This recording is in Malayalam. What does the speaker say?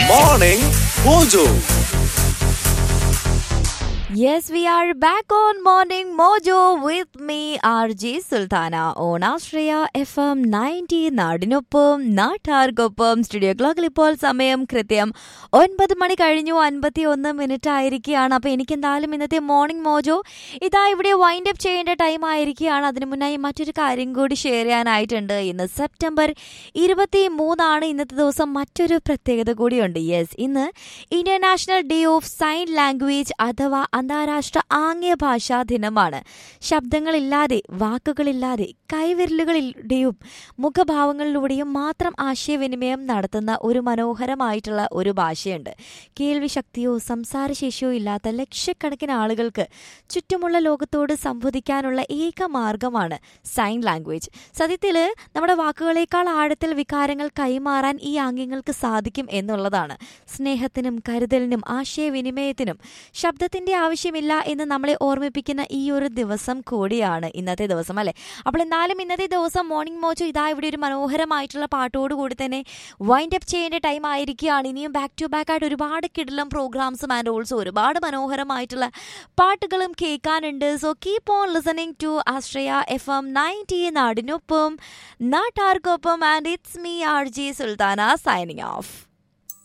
Morning Mojo. Yes, we are back on Morning Mojo with me, RJ Sultana, on Australia FM 90 നാടിനൊപ്പം നാട്ടാർക്കൊപ്പം സ്റ്റുഡിയോ ക്ലോക്കിൽ ഇപ്പോൾ സമയം കൃത്യം ഒൻപത് മണി കഴിഞ്ഞു അൻപത്തി ഒന്ന് മിനിറ്റ് ആയിരിക്കുകയാണ് അപ്പോൾ എനിക്ക് എന്തായാലും ഇന്നത്തെ മോർണിംഗ് മോജോ ഇതാ ഇവിടെ വൈൻഡ് അപ്പ് ചെയ്യേണ്ട ടൈം ആയിരിക്കുകയാണ് അതിനു മുന്നായി മറ്റൊരു കാര്യം കൂടി ഷെയർ ചെയ്യാനായിട്ടുണ്ട് ഇന്ന് സെപ്റ്റംബർ ഇരുപത്തി മൂന്നാണ് ഇന്നത്തെ ദിവസം മറ്റൊരു പ്രത്യേകത കൂടിയുണ്ട് യെസ് ഇന്ന് international day of sign language അഥവാ അന്താരാഷ്ട്ര ആംഗ്യ ഭാഷാ ദിനമാണ് ശബ്ദങ്ങളില്ലാതെ വാക്കുകളില്ലാതെ കൈവിരലുകളിലൂടെയും മുഖഭാവങ്ങളിലൂടെയും മാത്രം ആശയവിനിമയം നടത്തുന്ന ഒരു മനോഹരമായിട്ടുള്ള ഒരു ഭാഷയുണ്ട് കേൾവി ശക്തിയോ സംസാരശേഷിയോ ഇല്ലാത്ത ലക്ഷക്കണക്കിന് ആളുകൾക്ക് ചുറ്റുമുള്ള ലോകത്തോട് സംവദിക്കാനുള്ള ഏക മാർഗമാണ് സൈൻ ലാംഗ്വേജ് സത്യത്തിൽ നമ്മുടെ വാക്കുകളേക്കാൾ ആഴത്തിൽ വികാരങ്ങൾ കൈമാറാൻ ഈ ആംഗ്യങ്ങൾക്ക് സാധിക്കും എന്നുള്ളതാണ് സ്നേഹത്തിനും കരുതലിനും ആശയവിനിമയത്തിനും ശബ്ദത്തിന്റെ ആവശ്യമില്ല എന്ന് നമ്മളെ ഓർമ്മിപ്പിക്കുന്ന ഈ ഒരു ദിവസം കൂടിയാണ് ഇന്നത്തെ ദിവസം അല്ലെ അപ്പോൾ എന്നാലും ഇന്നത്തെ ദിവസം മോർണിംഗ് മോച്ചോ ഇതാ ഇവിടെ ഒരു മനോഹരമായിട്ടുള്ള പാട്ടോട് കൂടി തന്നെ വൈൻഡ് അപ്പ് ചെയ്യേണ്ട ടൈം ആയിരിക്കുകയാണ് ഇനിയും ബാക്ക് ടു ബാക്ക് ആയിട്ട് ഒരുപാട് കിടലം പ്രോഗ്രാംസും ആൻഡ് ഓൾസോ ഒരുപാട് മനോഹരമായിട്ടുള്ള പാട്ടുകളും കേൾക്കാനുണ്ട് so keep on listening to Ashraya F M ninety നാടിനൊപ്പം നാട്ടാർക്കൊപ്പം and it's me R J Sultana signing of